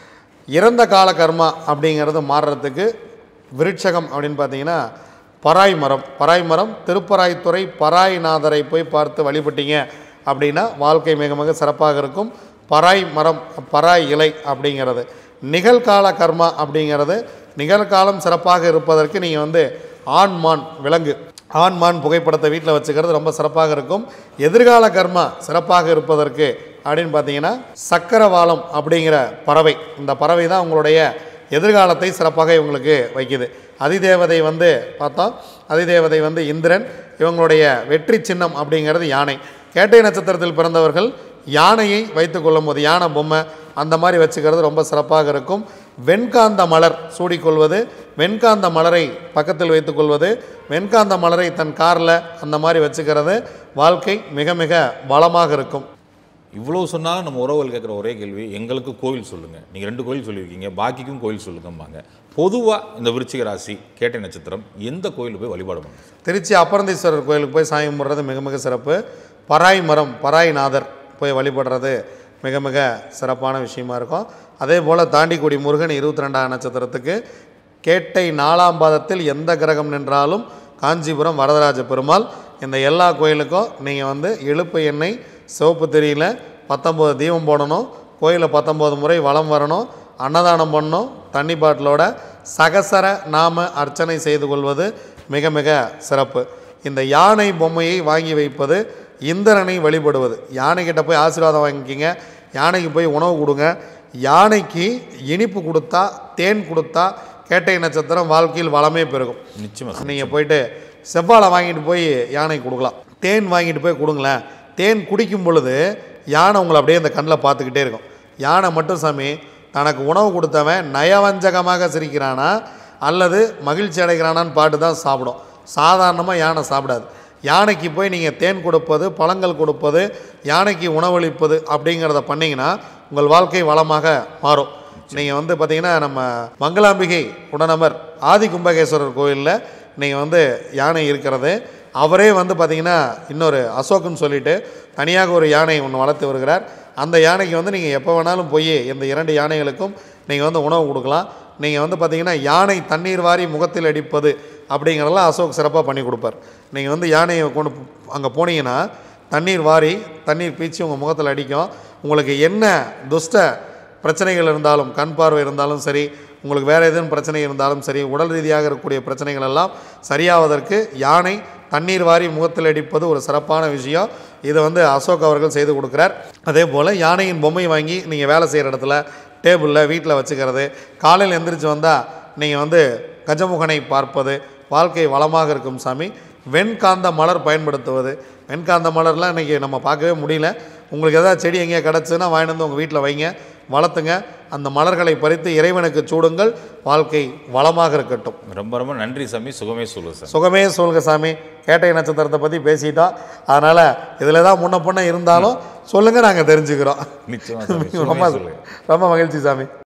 இறந்த கால கர்மா அப்படிங்கிறது மாறுறதுக்கு விருட்சகம் அப்படின்னு பார்த்தீங்கன்னா பராய் மரம் பராய் மரம் திருப்பராய்த்துறை பராய்நாதரை போய் பார்த்து வழிபட்டீங்க அப்படின்னா வாழ்க்கை மிக மிக சிறப்பாக இருக்கும் பராய் மரம் பராய் இலை அப்படிங்கிறது நிகழ்கால கர்மா அப்படிங்கிறது நிகழ்காலம் சிறப்பாக இருப்பதற்கு நீங்கள் வந்து ஆண் மான் விலங்கு ஆண் மான் புகைப்படத்தை வீட்டில் வச்சுக்கிறது ரொம்ப சிறப்பாக இருக்கும் எதிர்கால கர்மா சிறப்பாக இருப்பதற்கு அப்படின்னு பார்த்தீங்கன்னா சக்கரவாளம் அப்படிங்கிற பறவை இந்த பறவை தான் உங்களுடைய எதிர்காலத்தை சிறப்பாக இவங்களுக்கு வைக்குது அதிதேவதை வந்து பார்த்தோம் அதிதேவதை வந்து இந்திரன் இவங்களுடைய வெற்றி சின்னம் அப்படிங்கிறது யானை கேட்டை நட்சத்திரத்தில் பிறந்தவர்கள் யானையை வைத்து கொள்ளும்போது யானை பொம்மை அந்த மாதிரி வச்சுக்கிறது ரொம்ப சிறப்பாக இருக்கும் வெண்காந்த மலர் சூடிக்கொள்வது வெண்காந்த மலரை பக்கத்தில் வைத்துக்கொள்வது வெண்காந்த மலரை தன் காரில் அந்த மாதிரி வச்சுக்கிறது வாழ்க்கை மிக மிக வளமாக இருக்கும் இவ்வளவு சொன்னாலும் நம்ம உறவுகள் கேட்குற ஒரே கேள்வி எங்களுக்கு கோவில் சொல்லுங்கள் நீங்கள் ரெண்டு கோயில் சொல்லியிருக்கீங்க பாக்கிக்கும் கோயில் சொல்லுங்கம்பாங்க பொதுவாக இந்த விருச்சிக ராசி கேட்டை நட்சத்திரம் எந்த கோயிலில் போய் வழிபாடு பண்ணுங்க திருச்சி அப்பரந்தீஸ்வரர் கோயிலுக்கு போய் சாமி கும்பிட்றது மிக மிக சிறப்பு பராய் மரம் பராய் நாதர் போய் வழிபடுறது மிக மிக சிறப்பான விஷயமா இருக்கும் அதே போல் தாண்டிக்குடி முருகன் இருபத்தி ரெண்டாம் நட்சத்திரத்துக்கு கேட்டை நாலாம் பாதத்தில் எந்த கிரகம் நின்றாலும் காஞ்சிபுரம் வரதராஜ பெருமாள் இந்த எல்லா கோயிலுக்கும் நீங்கள் வந்து இழுப்பு எண்ணெய் சிவப்பு திரியில் பத்தொம்போது தீபம் போடணும் கோயிலில் பத்தொம்போது முறை வலம் வரணும் அன்னதானம் பண்ணணும் தண்ணி பாட்டிலோட சகசர நாம அர்ச்சனை செய்து கொள்வது மிக மிக சிறப்பு இந்த யானை பொம்மையை வாங்கி வைப்பது இந்திரனை வழிபடுவது யானைக்கிட்ட போய் ஆசீர்வாதம் வாங்கிக்கிங்க யானைக்கு போய் உணவு கொடுங்க யானைக்கு இனிப்பு கொடுத்தா தேன் கொடுத்தா கேட்டை நட்சத்திரம் வாழ்க்கையில் வளமே பெருகும் நிச்சயமாக நீங்கள் போயிட்டு செவ்வாழை வாங்கிட்டு போய் யானை கொடுக்கலாம் தேன் வாங்கிட்டு போய் கொடுங்களேன் தேன் குடிக்கும் பொழுது யானை உங்களை அப்படியே அந்த கண்ணில் பார்த்துக்கிட்டே இருக்கும் யானை மட்டும் சாமி தனக்கு உணவு கொடுத்தவன் நயவஞ்சகமாக சிரிக்கிறானா அல்லது மகிழ்ச்சி அடைகிறானான்னு பாட்டு தான் சாப்பிடும் சாதாரணமாக யானை சாப்பிடாது யானைக்கு போய் நீங்கள் தேன் கொடுப்பது பழங்கள் கொடுப்பது யானைக்கு உணவளிப்பது அப்படிங்கிறத பண்ணிங்கன்னா உங்கள் வாழ்க்கை வளமாக மாறும் நீங்கள் வந்து பார்த்தீங்கன்னா நம்ம மங்களாம்பிகை உடனமர் ஆதி கும்பகேஸ்வரர் கோயிலில் நீங்கள் வந்து யானை இருக்கிறது அவரே வந்து பார்த்தீங்கன்னா இன்னொரு அசோக்குன்னு சொல்லிட்டு தனியாக ஒரு யானை ஒன்று வளர்த்து வருகிறார் அந்த யானைக்கு வந்து நீங்கள் எப்போ வேணாலும் போய் இந்த இரண்டு யானைகளுக்கும் நீங்கள் வந்து உணவு கொடுக்கலாம் நீங்கள் வந்து பார்த்தீங்கன்னா யானை தண்ணீர் வாரி முகத்தில் அடிப்பது அப்படிங்கிறதெல்லாம் அசோக் சிறப்பாக பண்ணி கொடுப்பார் நீங்கள் வந்து யானையை கொண்டு அங்கே போனீங்கன்னா தண்ணீர் வாரி தண்ணீர் பீச்சி உங்கள் முகத்தில் அடிக்கும் உங்களுக்கு என்ன துஷ்ட பிரச்சனைகள் இருந்தாலும் கண் பார்வை இருந்தாலும் சரி உங்களுக்கு வேறு எதுவும் பிரச்சனை இருந்தாலும் சரி உடல் ரீதியாக இருக்கக்கூடிய பிரச்சனைகள் எல்லாம் சரியாவதற்கு யானை தண்ணீர் வாரி முகத்தில் அடிப்பது ஒரு சிறப்பான விஷயம் இதை வந்து அசோக் அவர்கள் செய்து கொடுக்குறார் அதே போல் யானையின் பொம்மை வாங்கி நீங்கள் வேலை செய்கிற இடத்துல டேபிளில் வீட்டில் வச்சுக்கிறது காலையில் எந்திரிச்சு வந்தால் நீங்கள் வந்து கஜமுகனை பார்ப்பது வாழ்க்கை வளமாக இருக்கும் சாமி வெண்காந்த மலர் பயன்படுத்துவது வெண்காந்த மலர்லாம் இன்றைக்கி நம்ம பார்க்கவே முடியல உங்களுக்கு எதாவது செடி எங்கேயா கிடச்சுன்னா வாங்கிட்டு வந்து உங்கள் வீட்டில் வைங்க வளர்த்துங்க அந்த மலர்களை பறித்து இறைவனுக்கு சூடுங்கள் வாழ்க்கை வளமாக இருக்கட்டும் ரொம்ப ரொம்ப நன்றி சாமி சுகமே சொல்லு சார் சுகமே சொல்க சாமி கேட்டை நட்சத்திரத்தை பற்றி பேசிட்டோம் அதனால் இதில் தான் முன்ன பொண்ண இருந்தாலும் சொல்லுங்கள் நாங்கள் தெரிஞ்சுக்கிறோம் நிச்சயமா சாமி ரொம்ப சுகமே சொல்லுங்க ரொம்ப மகிழ்ச்சி சாமி